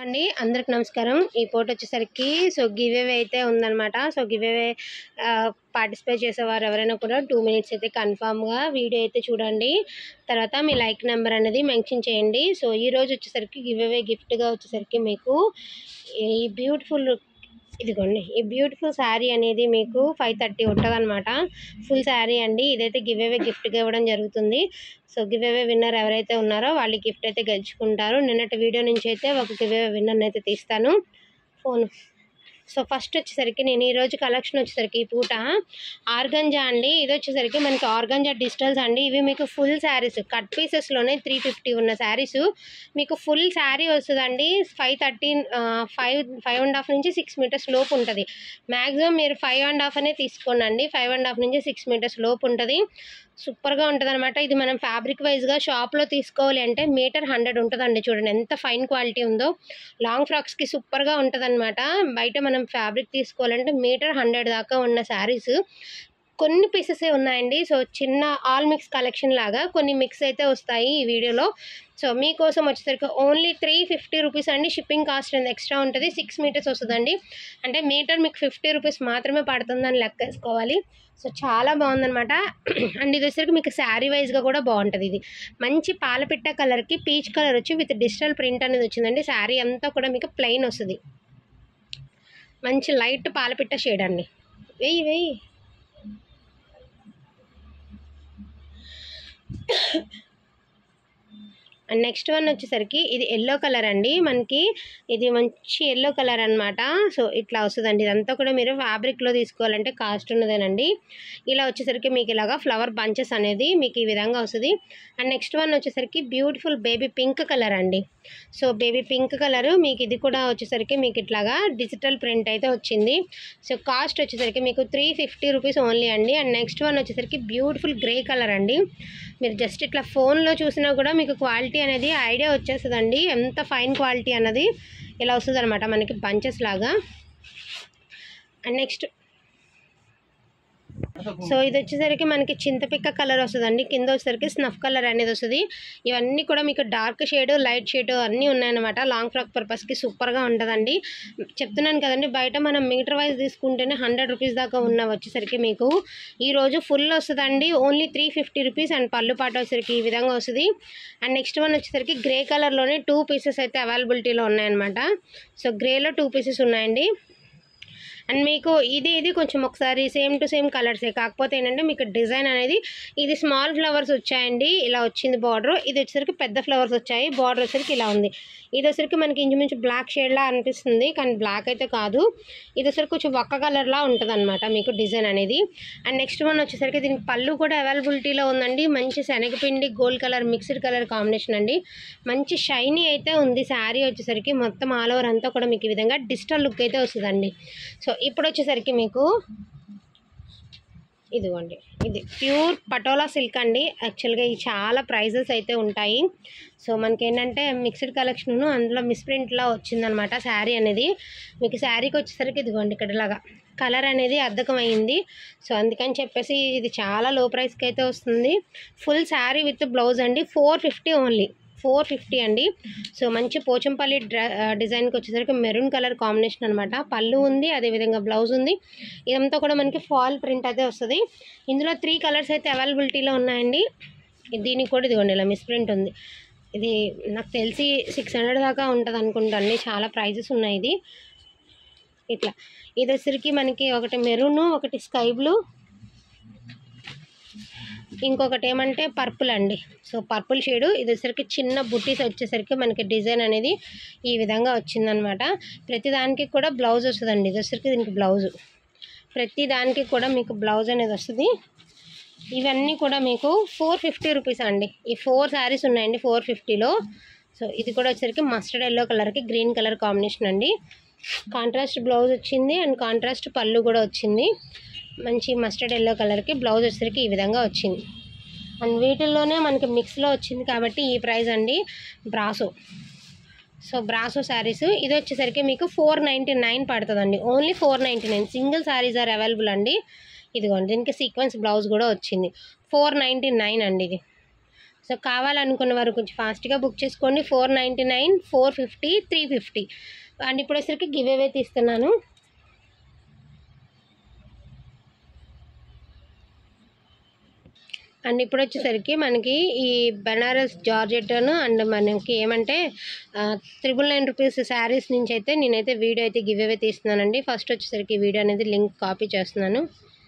అండి అందరికి నమస్కారం ఈ పూట వచ్చేసరికి సో గివ్ అవే అయితే ఉందన్నమాట సో గివ్ అవే పార్టిసిపేట్ చేసేవారు ఎవరైనా కూడా టూ మినిట్స్ అయితే కన్ఫామ్గా వీడియో అయితే చూడండి తర్వాత మీ లైక్ నెంబర్ అనేది మెన్షన్ చేయండి సో ఈ రోజు వచ్చేసరికి గివ్ అవే గిఫ్ట్గా వచ్చేసరికి మీకు ఈ బ్యూటిఫుల్ ఇదిగోండి ఈ బ్యూటిఫుల్ శారీ అనేది మీకు ఫైవ్ థర్టీ ఉంటుంది అనమాట ఫుల్ శారీ అండి ఇదైతే గివ్ అవే గిఫ్ట్గా ఇవ్వడం జరుగుతుంది సో గివ్ అవే విన్నర్ ఎవరైతే ఉన్నారో వాళ్ళు గిఫ్ట్ అయితే గెలుచుకుంటారు నిన్నటి వీడియో నుంచి అయితే ఒక గివ్ అవే విన్నర్ని అయితే తీస్తాను ఫోన్ సో ఫస్ట్ వచ్చేసరికి నేను ఈరోజు కలెక్షన్ వచ్చేసరికి ఈ పూట ఆర్గంజా అండి ఇది వచ్చేసరికి మనకి ఆర్గంజా డిజిటల్స్ అండి ఇవి మీకు ఫుల్ శారీస్ కట్ పీసెస్లోనే త్రీ ఫిఫ్టీ ఉన్న శారీస్ మీకు ఫుల్ శారీ వస్తుందండి five thirteen five five and half నుంచి సిక్స్ మీటర్స్ లోపు ఉంటుంది మ్యాక్సిమం మీరు ఫైవ్ అండ్ హాఫ్ అనే తీసుకోండి ఫైవ్ అండ్ హాఫ్ నుంచి సిక్స్ మీటర్స్ లోపు ఉంటుంది సూపర్గా ఉంటుంది అనమాట ఇది మనం ఫ్యాబ్రిక్ వైజ్గా షాప్లో తీసుకోవాలి అంటే మీటర్ హండ్రెడ్ ఉంటుందండి చూడండి ఎంత ఫైన్ క్వాలిటీ ఉందో లాంగ్ ఫ్రాక్స్కి సూపర్గా ఉంటుంది అనమాట బయట మనం ఫ్యాబ్రిక్ తీసుకోవాలంటే మీటర్ హండ్రెడ్ దాకా ఉన్న శారీస్ కొన్ని పీసెసే ఉన్నాయండి సో చిన్న ఆల్ మిక్స్ కలెక్షన్ లాగా కొన్ని మిక్స్ అయితే వస్తాయి ఈ వీడియోలో సో మీకోసం వచ్చేసరికి ఓన్లీ త్రీ ఫిఫ్టీ రూపీస్ అండి షిప్పింగ్ కాస్ట్ అనేది ఎక్స్ట్రా ఉంటుంది సిక్స్ మీటర్స్ వస్తుందండి అంటే మీటర్ మీకు ఫిఫ్టీ రూపీస్ మాత్రమే పడుతుందని లెక్క వేసుకోవాలి సో చాలా బాగుందనమాట అండ్ ఇది వచ్చేసరికి మీకు శారీ వైజ్గా కూడా బాగుంటుంది ఇది మంచి పాలపిట్ట కలర్కి పీచ్ కలర్ వచ్చి విత్ డిజిటల్ ప్రింట్ అనేది వచ్చిందండి శారీ అంతా కూడా మీకు ప్లెయిన్ వస్తుంది మంచి లైట్ పాలపిట్ట షేడ్ అండి వెయ్యి వెయ్యి అండ్ నెక్స్ట్ వన్ వచ్చేసరికి ఇది ఎల్లో కలర్ అండి మనకి ఇది మంచి ఎల్లో కలర్ అనమాట సో ఇట్లా వస్తుందండి ఇదంతా కూడా మీరు ఫ్యాబ్రిక్లో తీసుకోవాలంటే కాస్ట్ ఉన్నదేనండి ఇలా వచ్చేసరికి మీకు ఇలాగా ఫ్లవర్ బంచెస్ అనేది మీకు ఈ విధంగా వస్తుంది అండ్ నెక్స్ట్ వన్ వచ్చేసరికి బ్యూటిఫుల్ బేబీ పింక్ కలర్ అండి సో బేబీ పింక్ కలర్ మీకు ఇది కూడా వచ్చేసరికి మీకు ఇట్లాగా డిజిటల్ ప్రింట్ అయితే వచ్చింది సో కాస్ట్ వచ్చేసరికి మీకు త్రీ ఫిఫ్టీ రూపీస్ ఓన్లీ అండి అండ్ నెక్స్ట్ వన్ వచ్చేసరికి బ్యూటిఫుల్ గ్రే కలర్ అండి మీరు జస్ట్ ఇట్లా ఫోన్లో చూసినా కూడా మీకు క్వాలిటీ అనేది ఐడియా వచ్చేస్తుందండి ఎంత ఫైన్ క్వాలిటీ అన్నది ఇలా వస్తుంది అనమాట మనకి బంచెస్ లాగా అండ్ నెక్స్ట్ సో ఇది వచ్చేసరికి మనకి చింతపిక్క కలర్ వస్తుందండి కింద వచ్చేసరికి స్నఫ్ కలర్ అనేది వస్తుంది ఇవన్నీ కూడా మీకు డార్క్ షేడ్ లైట్ షేడ్ అన్నీ ఉన్నాయన్నమాట లాంగ్ ఫ్రాక్ పర్పస్కి సూపర్గా ఉంటుందండి చెప్తున్నాను కదండి బయట మనం మీటర్ వైజ్ తీసుకుంటేనే హండ్రెడ్ రూపీస్ దాకా ఉన్న వచ్చేసరికి మీకు ఈరోజు ఫుల్ వస్తుందండి only three fifty rupees and పళ్ళు పాట వచ్చేసరికి ఈ విధంగా వస్తుంది అండ్ నెక్స్ట్ వన్ వచ్చేసరికి గ్రే కలర్లోనే టూ పీసెస్ అయితే అవైలబిలిటీలో ఉన్నాయన్నమాట సో గ్రేలో టూ పీసెస్ ఉన్నాయండి అండ్ మీకు ఇది ఇది కొంచెం ఒకసారి సేమ్ టు సేమ్ కలర్సే కాకపోతే ఏంటంటే మీకు డిజైన్ అనేది ఇది స్మాల్ ఫ్లవర్స్ వచ్చాయండి ఇలా వచ్చింది బార్డర్ ఇది వచ్చేసరికి పెద్ద ఫ్లవర్స్ వచ్చాయి బార్డర్ వచ్చేసరికి ఇలా ఉంది ఇది వచ్చేసరికి మనకి ఇంచుమించు బ్లాక్ షేడ్లా అనిపిస్తుంది కానీ బ్లాక్ అయితే కాదు ఇది వచ్చేసరికి కొంచెం ఒక్క కలర్లా ఉంటుంది అనమాట మీకు డిజైన్ అనేది అండ్ నెక్స్ట్ వన్ వచ్చేసరికి దీనికి పళ్ళు కూడా అవైలబిలిటీలో ఉందండి మంచి శనగపిండి gold colour mixed colour combination అండి మంచి షైనీ అయితే ఉంది శారీ వచ్చేసరికి మొత్తం ఆల్ ఓవర్ అంతా కూడా మీకు ఈ విధంగా డిజిటల్ లుక్ అయితే వస్తుందండి సో ఇప్పుడు వచ్చేసరికి మీకు ఇదిగోండి ఇది ప్యూర్ పటోలా సిల్క్ అండి యాక్చువల్గా ఇది చాలా ప్రైజెస్ అయితే ఉంటాయి సో మనకి ఏంటంటే మిక్స్డ్ కలెక్షన్ అందులో మిస్ప్రింట్లో వచ్చిందనమాట శారీ అనేది మీకు శారీకి వచ్చేసరికి ఇదిగోండి ఇక్కడ ఇలాగా కలర్ అనేది అద్దకం అయింది సో అందుకని చెప్పేసి ఇది చాలా లో ప్రైస్కి అయితే వస్తుంది ఫుల్ శారీ విత్ బ్లౌజ్ అండి four fifty only four fifty అండి సో మంచి పోచంపల్లి డ్ర డిజైన్కి వచ్చేసరికి మెరూన్ కలర్ కాంబినేషన్ అనమాట పళ్ళు ఉంది అదేవిధంగా బ్లౌజ్ ఉంది ఇదంతా కూడా మనకి ఫాల్ ప్రింట్ అయితే వస్తుంది ఇందులో త్రీ కలర్స్ అయితే అవైలబిలిటీలో ఉన్నాయండి దీనికి కూడా ఇదిగోండి ఇలా మిస్ ప్రింట్ ఉంది ఇది నాకు తెలిసి సిక్స్ హండ్రెడ్ దాకా ఉంటుంది అనుకుంటాండి చాలా ప్రైజెస్ ఉన్నాయి ఇది ఇట్లా ఇది వచ్చరికి మనకి ఒకటి మెరూన్ ఒకటి స్కై బ్లూ ఇంకొకటి ఏమంటే పర్పుల్ అండి సో పర్పుల్ షేడు ఇది వచ్చరికి చిన్న బుట్టీస్ వచ్చేసరికి మనకి డిజైన్ అనేది ఈ విధంగా వచ్చిందనమాట ప్రతి దానికి కూడా బ్లౌజ్ వస్తుందండి ఇది వచ్చరికి దీనికి బ్లౌజు ప్రతి దానికి కూడా మీకు బ్లౌజ్ అనేది వస్తుంది ఇవన్నీ కూడా మీకు ఫోర్ ఫిఫ్టీ రూపీస్ అండి ఈ ఫోర్ శారీస్ ఉన్నాయండి ఫోర్ ఫిఫ్టీలో సో ఇది కూడా వచ్చరికి మస్టర్డ్ ఎల్లో కలర్కి గ్రీన్ కలర్ కాంబినేషన్ అండి కాంట్రాస్ట్ బ్లౌజ్ వచ్చింది అండ్ కాంట్రాస్ట్ పళ్ళు కూడా వచ్చింది మంచి మస్టర్డ్ ఎల్లో కలర్కి బ్లౌజ్ వచ్చేసరికి ఈ విధంగా వచ్చింది అండ్ వీటిల్లోనే మనకి మిక్స్లో వచ్చింది కాబట్టి ఈ ప్రైస్ అండి బ్రాసో సో బ్రాసో శారీస్ ఇది వచ్చేసరికి మీకు ఫోర్ నైంటీ నైన్ పడుతుందండి only four ninety nine single saris are available అండి ఇదిగోండి దీనికి సీక్వెన్స్ బ్లౌజ్ కూడా వచ్చింది ఫోర్ నైంటీ నైన్ అండి ఇది సో కావాలనుకున్న వారు కొంచెం ఫాస్ట్గా బుక్ చేసుకోండి four ninety nine four fifty three fifty and ఇప్పుడు వచ్చేసరికి గివ్ అవే తీస్తున్నాను అండ్ ఇప్పుడు వచ్చేసరికి మనకి ఈ బెనారస్ జార్జెట్ను అండ్ మనకి ఏమంటే త్రిబుల్ నైన్ రూపీస్ శారీస్ నుంచి అయితే నేనైతే వీడియో అయితే గివ్ అవే తీస్తున్నానండి ఫస్ట్ వచ్చేసరికి వీడియో అనేది లింక్ కాపీ చేస్తున్నాను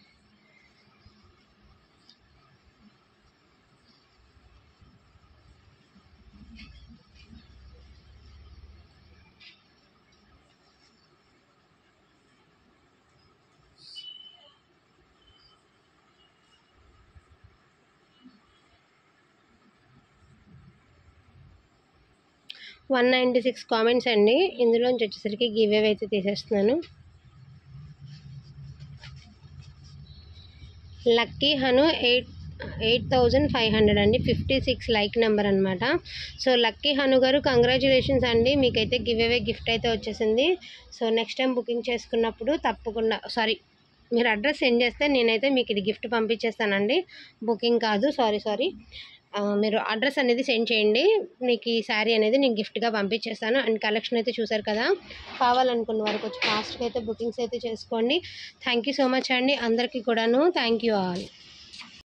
వన్ నైంటీ సిక్స్ కామెంట్స్ అండి ఇందులోంచి వచ్చేసరికి గివ్ అవే అయితే తీసేస్తున్నాను Lucky Hanu eight eight thousand five hundred అండి ఫిఫ్టీ సిక్స్ లైక్ నెంబర్ అనమాట so Lucky Hanu garu congratulations అండి మీకైతే గివ్ అవే గిఫ్ట్ అయితే వచ్చేసింది సో నెక్స్ట్ టైం బుకింగ్ చేసుకున్నప్పుడు తప్పకుండా సారీ మీరు అడ్రస్ సెండ్ చేస్తే నేనైతే మీకు ఇది గిఫ్ట్ పంపించేస్తానండి బుకింగ్ కాదు సారీ సారీ ఆ, మీరు అడ్రస్ అనేది సెండ్ చేయండి మీకు ఈ శారీ అనేది నేను గిఫ్ట్గా పంపించేస్తాను అండ్ కలెక్షన్ అయితే చూసారు కదా కావాలనుకున్న వారికి వచ్చి ఫాస్ట్గా అయితే బుకింగ్స్ అయితే చేసుకోండి థ్యాంక్ యూ సో మచ్ అండి అందరికీ కూడాను థ్యాంక్ యూ ఆల్